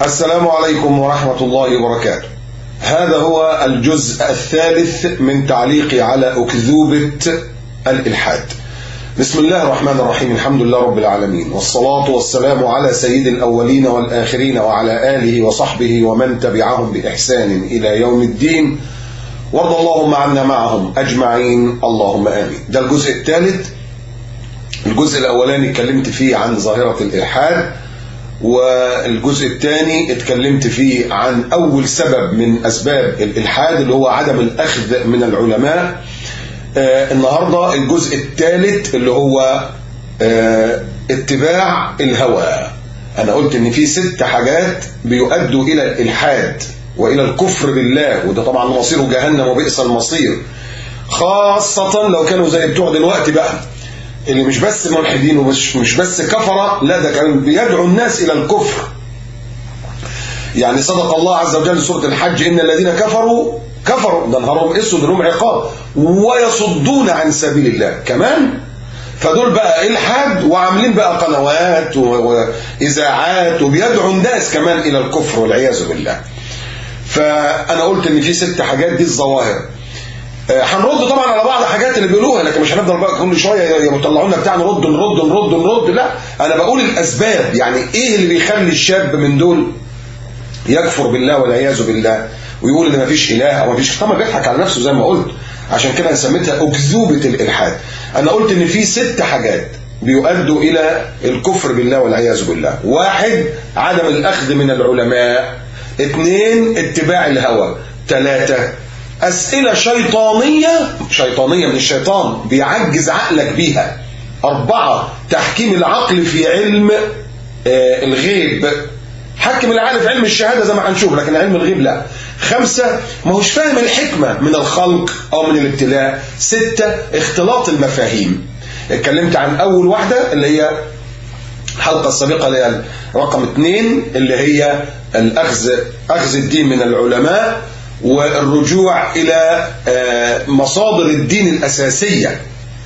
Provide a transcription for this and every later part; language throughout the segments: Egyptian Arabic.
السلام عليكم ورحمة الله وبركاته هذا هو الجزء الثالث من تعليقي على أكذوبة الإلحاد بسم الله الرحمن الرحيم الحمد لله رب العالمين والصلاة والسلام على سيد الأولين والآخرين وعلى آله وصحبه ومن تبعهم بإحسان إلى يوم الدين وارض اللهم عنا معهم أجمعين اللهم آمين ده الجزء الثالث الجزء الأولاني اتكلمت فيه عن ظاهرة الإلحاد والجزء الثاني اتكلمت فيه عن أول سبب من أسباب الإلحاد اللي هو عدم الأخذ من العلماء آه النهاردة الجزء الثالث اللي هو آه اتباع الهوى أنا قلت إن في ست حاجات بيؤدوا إلى الإلحاد وإلى الكفر بالله وده طبعا مصيره جهنم وبئس المصير خاصة لو كانوا زي بتوع دلوقتي بقى اللي مش بس ملحدين ومش مش بس كفرة لا ده كان بيدعو الناس إلى الكفر يعني صدق الله عز وجل سورة الحج إن الذين كفروا كفروا ده نهارهم اسود لهم عقاب ويصدون عن سبيل الله كمان فدول بقى الحاد وعاملين بقى قنوات واذاعات وبيدعوا الناس كمان الى الكفر والعياذ بالله فانا قلت ان في ست حاجات دي الظواهر هنرد طبعا على بعض الحاجات اللي بيقولوها لكن مش هنفضل بقى كل شويه يطلعوا لنا بتاع نرد نرد نرد نرد لا انا بقول الاسباب يعني ايه اللي بيخلي الشاب من دول يكفر بالله والعياذ بالله ويقول ان مفيش اله او مفيش طبعا بيضحك على نفسه زي ما قلت عشان كده انا سميتها اكذوبه الالحاد انا قلت ان في ست حاجات بيؤدوا الى الكفر بالله والعياذ بالله واحد عدم الاخذ من العلماء اثنين اتباع الهوى ثلاثه اسئله شيطانيه شيطانيه من الشيطان بيعجز عقلك بيها اربعه تحكيم العقل في علم آه الغيب حكم العقل في علم الشهادة زي ما هنشوف لكن علم الغيب لا خمسة ما هوش فاهم الحكمة من الخلق أو من الابتلاء ستة اختلاط المفاهيم اتكلمت عن أول واحدة اللي هي الحلقة السابقة اللي هي رقم اثنين اللي هي الأخذ أخذ الدين من العلماء والرجوع إلى مصادر الدين الأساسية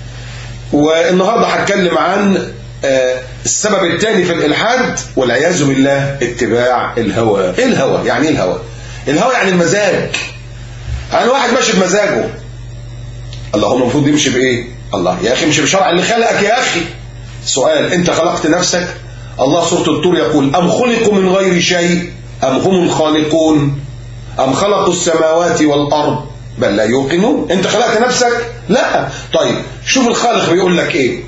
والنهاردة هتكلم عن السبب الثاني في الإلحاد والعياذ بالله اتباع الهوى ايه الهوى يعني ايه الهوى الهوى يعني المزاج يعني واحد ماشي بمزاجه الله هو المفروض يمشي بايه الله يا اخي امشي بشرع اللي خلقك يا اخي سؤال انت خلقت نفسك الله سورة الطور يقول أم خلقوا من غير شيء أم هم الخالقون أم خلقوا السماوات والأرض بل لا يوقنون انت خلقت نفسك لا طيب شوف الخالق بيقول لك ايه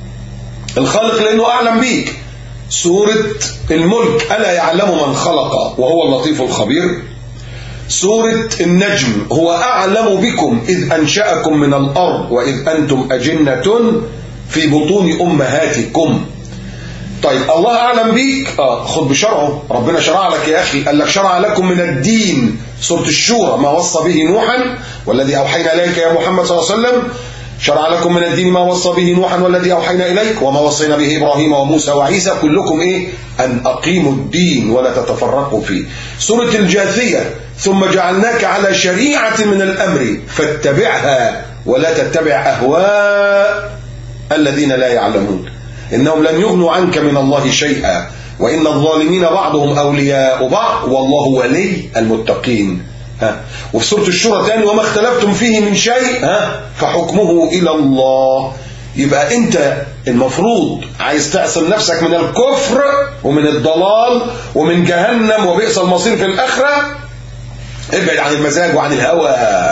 الخالق لأنه أعلم بيك سورة الملك ألا يعلم من خلق وهو اللطيف الخبير سورة النجم هو أعلم بكم إذ أنشأكم من الأرض وإذ أنتم أجنة في بطون أمهاتكم طيب الله أعلم بيك آه خد بشرعه ربنا شرع لك يا أخي قال لك شرع لكم من الدين سورة الشورى ما وصى به نوحا والذي أوحينا إليك يا محمد صلى الله عليه وسلم شرع لكم من الدين ما وصى به نوحا والذي أوحينا إليك وما وصينا به إبراهيم وموسى وعيسى كلكم إيه أن أقيموا الدين ولا تتفرقوا فيه سورة الجاثية ثم جعلناك على شريعة من الأمر فاتبعها ولا تتبع أهواء الذين لا يعلمون إنهم لن يغنوا عنك من الله شيئا وإن الظالمين بعضهم أولياء بعض والله ولي المتقين ها وفي سورة الشورى تاني وما اختلفتم فيه من شيء ها فحكمه إلى الله يبقى أنت المفروض عايز تعصم نفسك من الكفر ومن الضلال ومن جهنم وبئس المصير في الآخرة ابعد عن المزاج وعن الهوى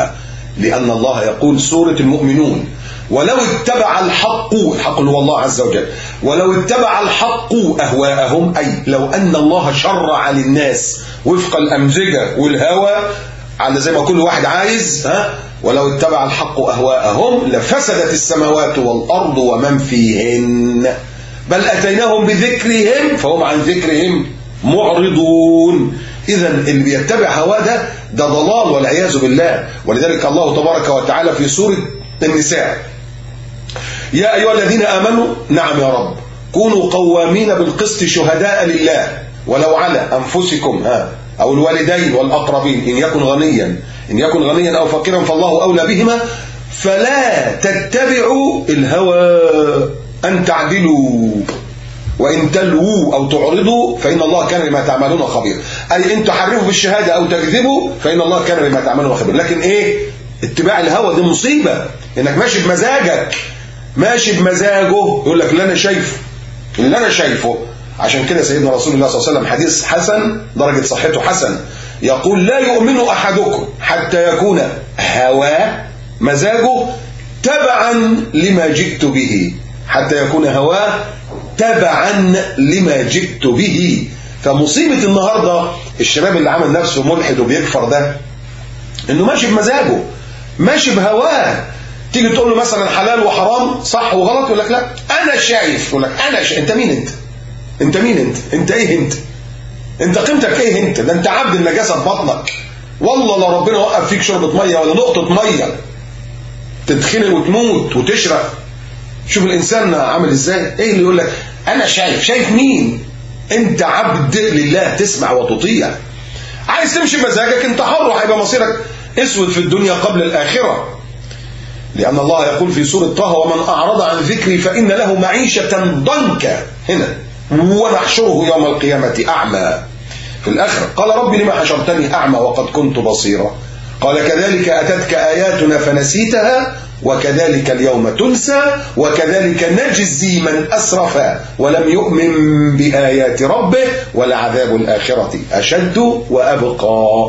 لأن الله يقول سورة المؤمنون ولو اتبع الحق الحق هو الله عز وجل ولو اتبع الحق أهواءهم أي لو أن الله شرع للناس وفق الأمزجة والهوى على زي ما كل واحد عايز ها ولو اتبع الحق أهواءهم لفسدت السماوات والأرض ومن فيهن بل أتيناهم بذكرهم فهم عن ذكرهم معرضون إذا اللي بيتبع هواه ده ده ضلال والعياذ بالله ولذلك الله تبارك وتعالى في سورة النساء يا أيها الذين آمنوا نعم يا رب كونوا قوامين بالقسط شهداء لله ولو على أنفسكم ها أو الوالدين والأقربين إن يكن غنيا إن يكن غنيا أو فقيرا فالله أولى بهما فلا تتبعوا الهوى أن تعدلوا وإن تلووا أو تعرضوا فإن الله كان بما تعملون خبير أي إن تحرفوا في الشهادة أو تكذبوا فإن الله كان بما تعملون خبير لكن إيه اتباع الهوى دي مصيبة إنك ماشي بمزاجك ماشي بمزاجه يقول لك اللي أنا شايفه اللي أنا شايفه عشان كده سيدنا رسول الله صلى الله عليه وسلم حديث حسن درجة صحته حسن يقول لا يؤمن أحدكم حتى يكون هواه مزاجه تبعا لما جئت به حتى يكون هواه تبعا لما جئت به فمصيبة النهاردة الشباب اللي عمل نفسه ملحد وبيكفر ده انه ماشي بمزاجه ماشي بهواه تيجي تقول له مثلا حلال وحرام صح وغلط يقول لك لا انا شايف يقول لك انا شايف انت مين انت انت مين انت انت ايه انت انت قيمتك ايه انت ده انت عبد النجاسه في بطنك والله لو ربنا وقف فيك شربة ميه ولا نقطة ميه تتخنق وتموت وتشرب شوف الانسان عامل ازاي ايه اللي يقول لك انا شايف شايف مين انت عبد لله تسمع وتطيع عايز تمشي بمزاجك انت حر وهيبقى مصيرك اسود في الدنيا قبل الاخره لان الله يقول في سوره طه ومن اعرض عن ذكري فان له معيشه ضنكا هنا ونحشره يوم القيامه اعمى في الاخره قال رب لما حشرتني اعمى وقد كنت بصيرا قال كذلك اتتك اياتنا فنسيتها وكذلك اليوم تنسى وكذلك نجزي من أسرف ولم يؤمن بآيات ربه ولعذاب الآخرة أشد وأبقى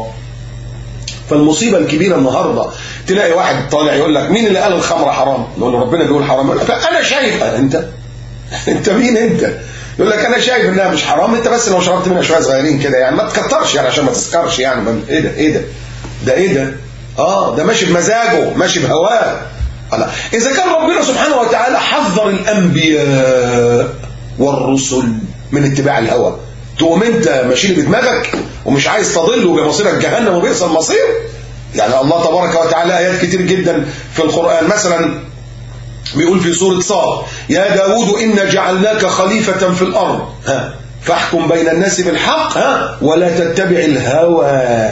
فالمصيبة الكبيرة النهاردة تلاقي واحد طالع يقول لك مين اللي قال الخمر حرام نقول له ربنا بيقول حرام يقول لك أنا شايف أنت أنت مين أنت يقول لك أنا شايف إنها مش حرام أنت بس لو شربت منها شوية صغيرين كده يعني ما تكترش يعني عشان ما تسكرش يعني إيه ده إيه ده ده إيه ده آه ده ماشي بمزاجه ماشي بهواه الله إذا كان ربنا سبحانه وتعالى حذر الأنبياء والرسل من اتباع الهوى تقوم انت ماشي بدماغك ومش عايز تضل ويبقى مصيرك جهنم وبئس المصير يعني الله تبارك وتعالى آيات كتير جدا في القرآن مثلا بيقول في سورة صاد يا داود إنا جعلناك خليفة في الأرض ها فاحكم بين الناس بالحق ها ولا تتبع الهوى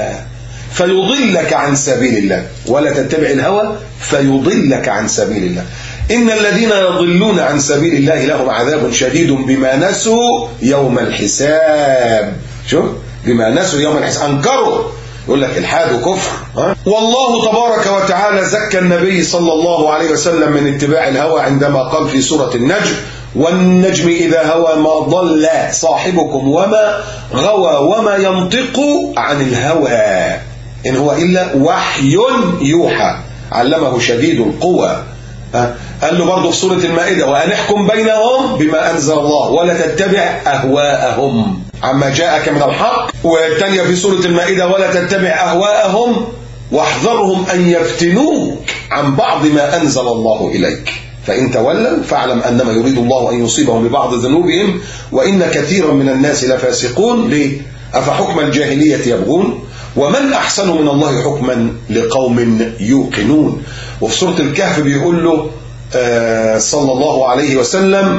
فيضلك عن سبيل الله ولا تتبع الهوى فيضلك عن سبيل الله إن الذين يضلون عن سبيل الله لهم عذاب شديد بما نسوا يوم الحساب شوف بما نسوا يوم الحساب أنكروا يقول لك الحاد وكفر ها؟ والله تبارك وتعالى زكى النبي صلى الله عليه وسلم من اتباع الهوى عندما قال في سورة النجم والنجم إذا هوى ما ضل صاحبكم وما غوى وما ينطق عن الهوى إن هو إلا وحي يوحى علمه شديد القوى قال له برضه في سورة المائدة وأن احكم بينهم بما أنزل الله ولا تتبع أهواءهم عما جاءك من الحق والثانية في سورة المائدة ولا تتبع أهواءهم واحذرهم أن يفتنوك عن بعض ما أنزل الله إليك فإن تولوا فاعلم أنما يريد الله أن يصيبهم ببعض ذنوبهم وإن كثيرا من الناس لفاسقون ليه؟ أفحكم الجاهلية يبغون ومن أحسن من الله حكما لقوم يوقنون وفي سورة الكهف بيقول له آه صلى الله عليه وسلم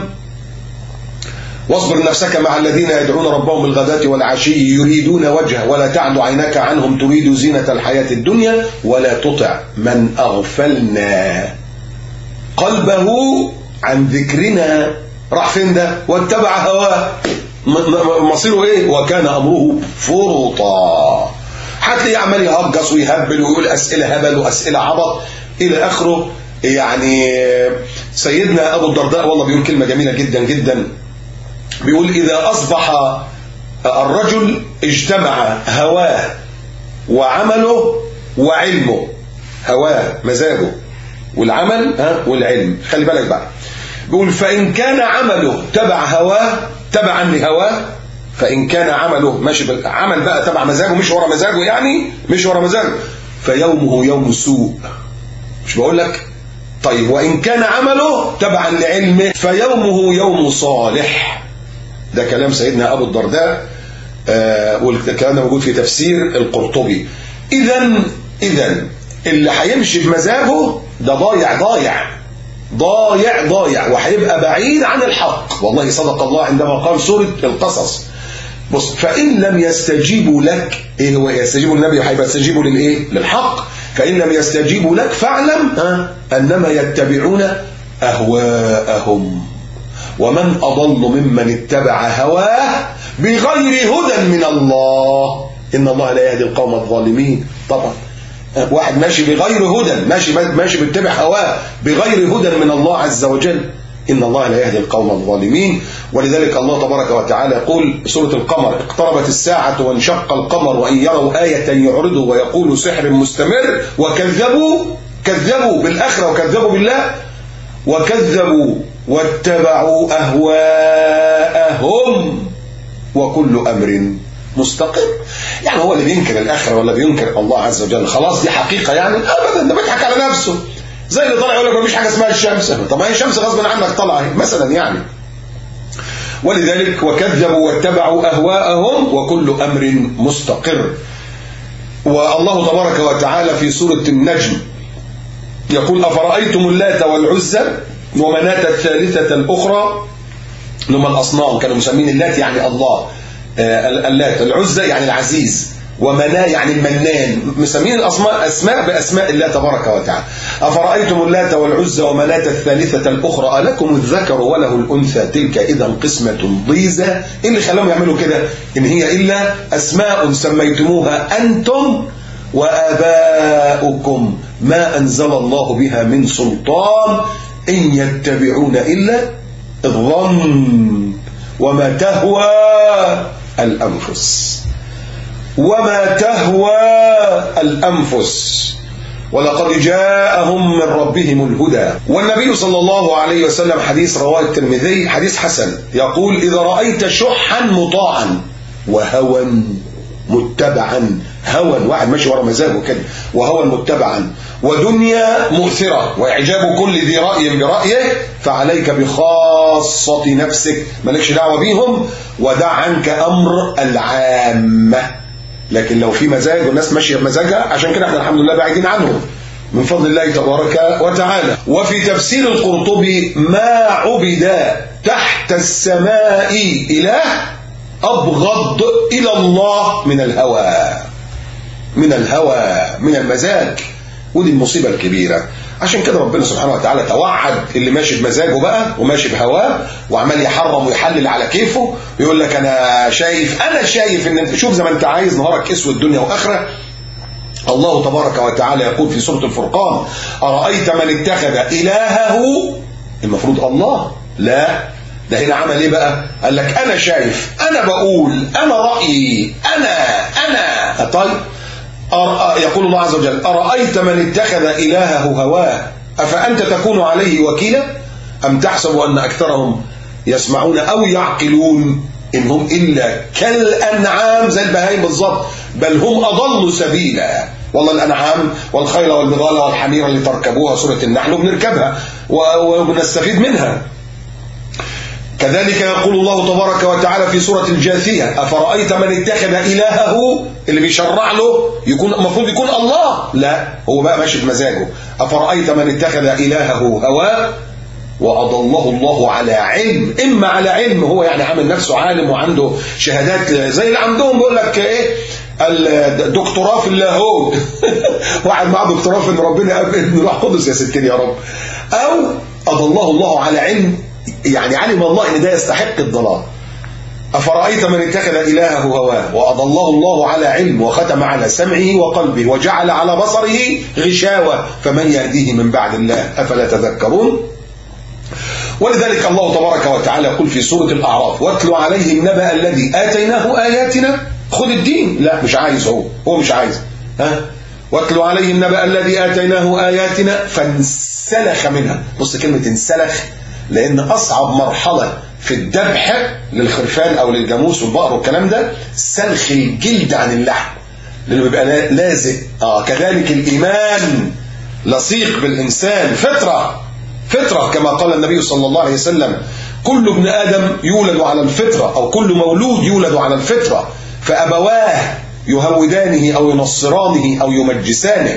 واصبر نفسك مع الذين يدعون ربهم بالغداة والعشي يريدون وجهه ولا تعد عيناك عنهم تريد زينة الحياة الدنيا ولا تطع من أغفلنا قلبه عن ذكرنا راح فين ده واتبع هواه مصيره ايه وكان امره فرطا هتلاقيه عمال يهجص ويهبل ويقول اسئله هبل واسئله عبط الى اخره يعني سيدنا ابو الدرداء والله بيقول كلمه جميله جدا جدا بيقول اذا اصبح الرجل اجتمع هواه وعمله وعلمه هواه مزاجه والعمل ها والعلم خلي بالك بقى بيقول فان كان عمله تبع هواه تبعا لهواه فإن كان عمله ماشي عمل بقى تبع مزاجه مش ورا مزاجه يعني مش ورا مزاجه فيومه يوم سوء مش بقول لك طيب وإن كان عمله تبعا لعلمه فيومه يوم صالح ده كلام سيدنا أبو الدرداء آه والكلام ده موجود في تفسير القرطبي إذا إذا اللي هيمشي بمزاجه ده ضايع ضايع ضايع ضايع وهيبقى بعيد عن الحق والله صدق الله عندما قال سورة القصص بص فإن لم يستجيبوا لك إيه هو يستجيبوا للنبي هيبقى يستجيبوا للإيه للحق فإن لم يستجيبوا لك فاعلم ها أنما يتبعون أهواءهم ومن أضل ممن اتبع هواه بغير هدى من الله إن الله لا يهدي القوم الظالمين طبعا واحد ماشي بغير هدى ماشي ماشي بيتبع هواه بغير هدى من الله عز وجل إن الله لا يهدي القوم الظالمين ولذلك الله تبارك وتعالى يقول سورة القمر اقتربت الساعة وانشق القمر وإن يروا آية يعرضوا ويقولوا سحر مستمر وكذبوا كذبوا بالآخرة وكذبوا بالله وكذبوا واتبعوا أهواءهم وكل أمر مستقر يعني هو اللي بينكر الآخرة ولا بينكر الله عز وجل خلاص دي حقيقة يعني أبدا ده بيضحك على نفسه زي اللي طالع يقول لك مفيش حاجة اسمها الشمس طب ما هي الشمس غصب عنك طالعة مثلا يعني ولذلك وكذبوا واتبعوا أهواءهم وكل أمر مستقر والله تبارك وتعالى في سورة النجم يقول أفرأيتم اللات والعزى ومناة الثالثة الأخرى لما الأصنام كانوا مسمين اللات يعني الله اللات العزى يعني العزيز ومناه يعني المنان مسمين الأسماء أسماء بأسماء الله تبارك وتعالى أفرأيتم اللات والعزى ومناة الثالثة الأخرى ألكم الذكر وله الأنثى تلك إذا قسمة ضيزة إيه اللي خلاهم يعملوا كده إن هي إلا أسماء سميتموها أنتم وآباؤكم ما أنزل الله بها من سلطان إن يتبعون إلا الظن وما تهوى الأنفس وما تهوى الأنفس ولقد جاءهم من ربهم الهدى والنبي صلى الله عليه وسلم حديث رواه الترمذي حديث حسن يقول إذا رأيت شحا مطاعا وهوى متبعا هوى واحد ماشي ورا مزاجه كده وهوى متبعا ودنيا مؤثرة وإعجاب كل ذي رأي برأيه فعليك بخاصة نفسك مالكش دعوة بيهم ودع عنك أمر العامة لكن لو في مزاج والناس ماشية بمزاجها عشان كده احنا الحمد لله بعيدين عنهم من فضل الله تبارك وتعالى وفي تفسير القرطبي ما عبد تحت السماء إله أبغض إلى الله من الهوى من الهوى من المزاج ودي المصيبة الكبيرة عشان كده ربنا سبحانه وتعالى توعد اللي ماشي بمزاجه بقى وماشي بهواه وعمال يحرم ويحلل على كيفه ويقول لك انا شايف انا شايف ان انت شوف زي ما انت عايز نهارك اسود دنيا واخره الله تبارك وتعالى يقول في سوره الفرقان ارايت من اتخذ الهه المفروض الله لا ده هنا عمل ايه بقى قال لك انا شايف انا بقول انا رايي انا انا طيب يقول الله عز وجل أرأيت من اتخذ إلهه هواه أفأنت تكون عليه وكيلا أم تحسب أن أكثرهم يسمعون أو يعقلون إن هم إلا كالأنعام زي البهائم بالظبط بل هم أضل سبيلا والله الأنعام والخيل والبغال والحمير اللي تركبوها سورة النحل وبنركبها وبنستفيد منها كذلك يقول الله تبارك وتعالى في سورة الجاثية أفرأيت من اتخذ إلهه اللي بيشرع له يكون المفروض يكون الله لا هو بقى ماشي بمزاجه أفرأيت من اتخذ إلهه هواه وأضله الله على علم إما على علم هو يعني عامل نفسه عالم وعنده شهادات زي اللي عندهم بيقول لك إيه الدكتوراه في اللاهوت واحد معاه دكتوراه في ان ربنا ابن روح قدس يا ستين يا رب او اضله الله على علم يعني علم الله ان ده يستحق الضلال أفرأيت من اتخذ إلهه هواه وأضله الله على علم وختم على سمعه وقلبه وجعل على بصره غشاوة فمن يهديه من بعد الله أفلا تذكرون ولذلك الله تبارك وتعالى يقول في سورة الأعراف واتل عليهم نبأ الذي آتيناه آياتنا خذ الدين لا مش عايز هو هو مش عايز ها واتل عليهم نبأ الذي آتيناه آياتنا فانسلخ منها بص كلمة انسلخ لأن أصعب مرحلة في الذبح للخرفان أو للجاموس والبقر والكلام ده سلخ الجلد عن اللحم لأنه بيبقى لازق آه كذلك الإيمان لصيق بالإنسان فطرة فطرة كما قال النبي صلى الله عليه وسلم كل ابن آدم يولد على الفطرة أو كل مولود يولد على الفطرة فأبواه يهودانه أو ينصرانه أو يمجسانه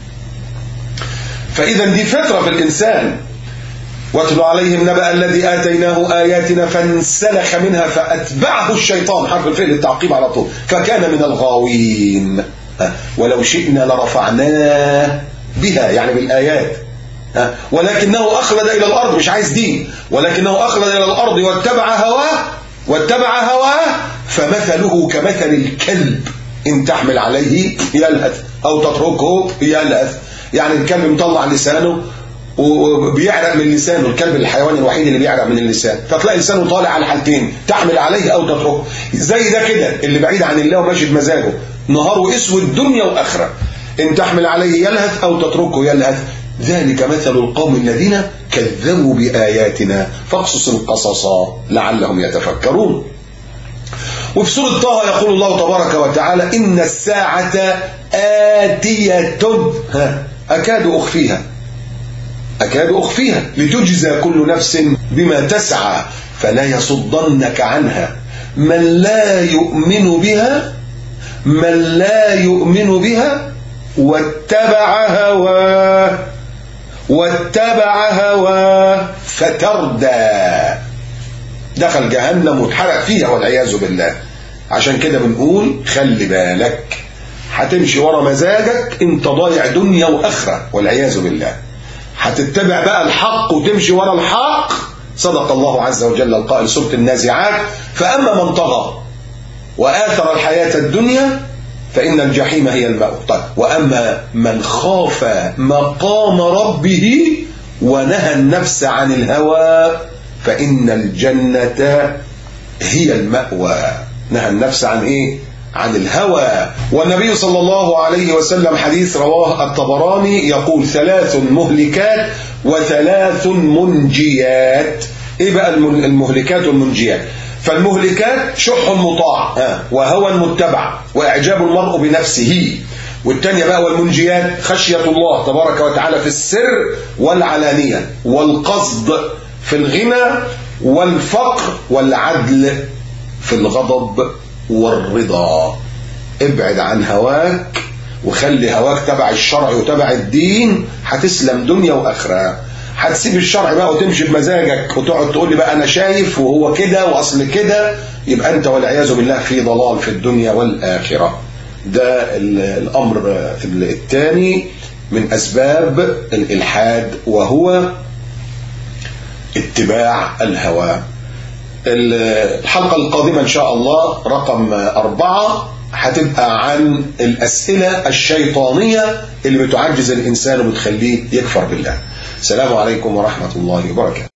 فإذا دي فطرة في الإنسان واتل عليهم نبأ الذي آتيناه آياتنا فانسلخ منها فأتبعه الشيطان حرف الفعل التعقيب على طول فكان من الغاوين ولو شئنا لرفعناه بها يعني بالآيات ها؟ ولكنه أخلد إلى الأرض مش عايز دين ولكنه أخلد إلى الأرض واتبع هواه واتبع هواه فمثله كمثل الكلب إن تحمل عليه يلهث أو تتركه يلهث يعني الكلب مطلع لسانه وبيعرق من لسانه الكلب الحيوان الوحيد اللي بيعرق من اللسان فتلاقي لسانه طالع على حالتين تحمل عليه او تتركه زي ده كده اللي بعيد عن الله وماشي بمزاجه نهاره اسود دنيا واخره ان تحمل عليه يلهث او تتركه يلهث ذلك مثل القوم الذين كذبوا باياتنا فاقصص القصص لعلهم يتفكرون وفي سورة طه يقول الله تبارك وتعالى إن الساعة آتية ها أكاد أخفيها أكاد أخفيها لتجزى كل نفس بما تسعى فلا يصدنك عنها من لا يؤمن بها من لا يؤمن بها واتبع هواه واتبع هواه فتردى دخل جهنم واتحرق فيها والعياذ بالله عشان كده بنقول خلي بالك هتمشي ورا مزاجك انت ضايع دنيا واخره والعياذ بالله هتتبع بقى الحق وتمشي ورا الحق صدق الله عز وجل القائل سورة النازعات فأما من طغى وآثر الحياة الدنيا فإن الجحيم هي المأوى طيب وأما من خاف مقام ربه ونهى النفس عن الهوى فإن الجنة هي المأوى نهى النفس عن إيه؟ عن الهوى والنبي صلى الله عليه وسلم حديث رواه الطبراني يقول ثلاث مهلكات وثلاث منجيات ايه بقى المهلكات والمنجيات فالمهلكات شح مطاع وهوى متبع واعجاب المرء بنفسه والتانية بقى والمنجيات خشية الله تبارك وتعالى في السر والعلانية والقصد في الغنى والفقر والعدل في الغضب والرضا ابعد عن هواك وخلي هواك تبع الشرع وتبع الدين هتسلم دنيا واخره هتسيب الشرع بقى وتمشي بمزاجك وتقعد تقول لي بقى انا شايف وهو كده واصل كده يبقى انت والعياذ بالله في ضلال في الدنيا والاخره ده الامر الثاني من اسباب الالحاد وهو اتباع الهوى الحلقة القادمة إن شاء الله رقم أربعة هتبقى عن الأسئلة الشيطانية اللي بتعجز الإنسان وبتخليه يكفر بالله السلام عليكم ورحمة الله وبركاته